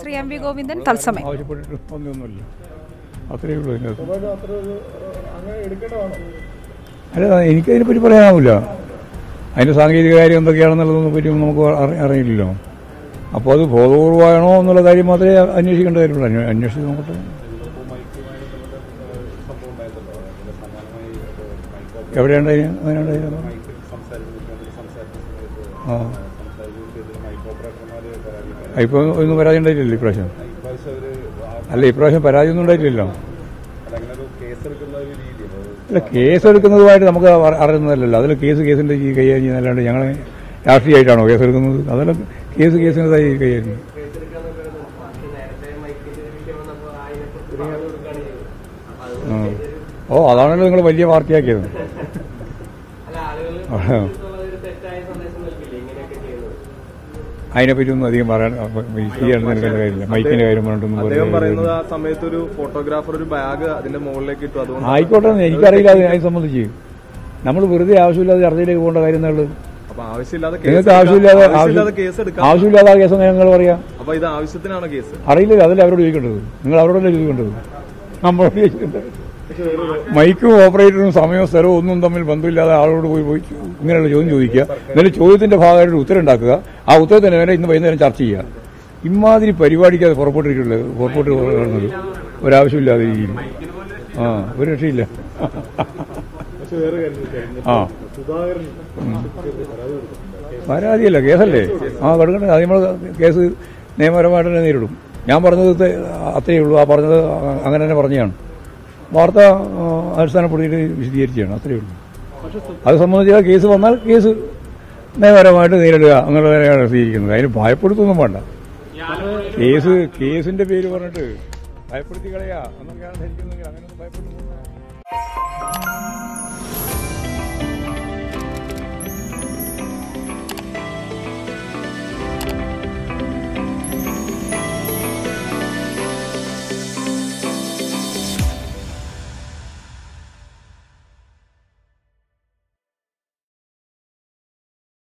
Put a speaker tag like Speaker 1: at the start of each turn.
Speaker 1: Shri M V Govindan തത്സമയം
Speaker 2: ആവശ്യപ്പെട്ടിട്ട് ഒന്നൊന്നുമില്ല അത്രയേ ഉള്ളൂ അതിനകത്ത് അല്ല എനിക്കതിനെപ്പറ്റി പറയാനാവില്ല അതിൻ്റെ സാങ്കേതിക കാര്യം എന്തൊക്കെയാണെന്നുള്ളതൊന്നും പറ്റി നമുക്ക് അറി- അറിയില്ലല്ലോ അപ്പോൾ അത് ബോധപൂർവമാണോ എന്നുള്ള കാര്യം മാത്രമേ അന്വേഷിക്കേണ്ട കാര്യമുള്ളൂ അന്വേ- അന്വേഷിച്ച് നോക്കട്ടെ എവിടെയുണ്ടായി അങ്ങനെ ഉണ്ടായിരുന്നു ആ ഇപ്പോൾ ഒന്നും പരാതി ഉണ്ടായിട്ടില്ല ഇപ്രാവശ്യം അല്ല ഇപ്രാവശ്യം പരാതി ഒന്നും ഉണ്ടായിട്ടില്ലല്ലോ അല്ല കേസ് എടുക്കുന്നതുമായിട്ട് നമുക്ക് അറി- അറിയുന്നതല്ലല്ലോ അതിൽ കേസ് കേസിന്റെ ഈ കൈകാര്യം ചെയ്യുന്നതല്ലാണ്ട് ഞങ്ങൾ രാഷ്ട്രീയമായിട്ടാണോ കേസ് എടുക്കുന്നത് അതെല്ലാം കേസ് കേസിൻ്റെതായി കൈകാര്യം ചെയ്യും. ആ. ഓ അതാണല്ലോ നിങ്ങൾ വലിയ പാർട്ടിയാക്കിയത് ആ. അതിനെപ്പറ്റി ഒന്നും അധികം പറയാൻ ചെയ്യാൻ നിൽക്കേണ്ട കാര്യമില്ല മൈക്കിന്റെ കാര്യം പറഞ്ഞിട്ടൊന്നും
Speaker 3: അദ്ദേഹം
Speaker 2: വെറുതെ
Speaker 3: പറയുന്നത് ആ സമയത്ത് ഒരു ഫോട്ടോഗ്രാഫർ ഒരു ബാഗ് അതിന്റെ മുകളിലേക്ക് ഇട്ടു അതുകൊണ്ട്
Speaker 2: ആയിക്കോട്ടെ എന്ന് എനിക്കറിയില്ല അത് അതിനെ സംബന്ധിച്ച് നമ്മൾ വെറുതെ ആവശ്യമില്ലാതെ ചർച്ചയിലേക്ക് പോകേണ്ട കാര്യം എന്നുള്ളത്
Speaker 3: അപ്പൊ ആവശ്യമില്ലാതെ കേസ്
Speaker 2: നിങ്ങൾക്ക്
Speaker 3: എടുക്കാം.
Speaker 2: ആവശ്യമില്ലാതെ
Speaker 3: ആവശ്യമില്ലാതെ കേസ് എടുക്കാം
Speaker 2: ആവശ്യമില്ലാതെ ആ കേസ് ഞങ്ങൾ പറയാം
Speaker 3: അപ്പൊ ഇത് ആവശ്യത്തിനാണ് കേസ്
Speaker 2: അറിയില്ലല്ലോ അതല്ലേ അവരോട് ചോദിക്കേണ്ടത് നിങ്ങൾ അവരോടല്ലേ ചോദിക്കേണ്ടത് നമ്മളോട് ചോദിക്കേണ്ടത് മൈക്കും ഓപ്പറേറ്ററും സമയവും സ്ഥലവും ഒന്നും തമ്മിൽ ബന്ധമില്ലാതെ ആളോട് പോയി പോയി ഇങ്ങനെയുള്ള ചോദ്യം ചോദിക്കുക എന്നിട്ട് ചോദ്യത്തിന്റെ ഭാഗമായിട്ട് ഒരു ഉത്തരം ഉണ്ടാക്കുക ആ ഉത്തരത്തിന് വേണ്ടി ഇന്ന് വൈകുന്നേരം ചർച്ച ചെയ്യുക ഇമാതിരി പരിപാടിക്ക് അത് പുറപ്പെട്ടിട്ടുള്ളത് പുറപ്പെട്ട് പറയുന്നത് ഒരാവശ്യമില്ലാതെ രീതിയിൽ ആ ഒരു രക്ഷയില്ല ആ പരാതിയല്ല കേസല്ലേ ആ കൊടുക്കണ്ടേ അത് നമ്മൾ കേസ് നിയമപരമായിട്ട് തന്നെ നേരിടും ഞാൻ പറഞ്ഞത് ഇത് അത്രയേ ഉള്ളൂ ആ പറഞ്ഞത് അങ്ങനെ തന്നെ പറഞ്ഞതാണ് വാർത്ത ആ, അടിസ്ഥാനപ്പെടുത്തിയിട്ട് വിശദീകരിക്കുകയാണ് അത്രയേ ഉള്ളൂ അത് സംബന്ധിച്ച് കേസ് വന്നാൽ കേസ് നിയമപരമായിട്ട് നേരിടുക അങ്ങനെ തന്നെയാണ് സ്വീകരിക്കുന്നത് അതിന് ഭയപ്പെടുത്തൊന്നും വേണ്ട കേസ് കേസിന്റെ പേര് പറഞ്ഞിട്ട് ഭയപ്പെടുത്തി കളയാ എന്നൊക്കെയാണ് ധരിക്കുന്നെങ്കിൽ അങ്ങനെയൊന്നും ഭയപ്പെടുന്നു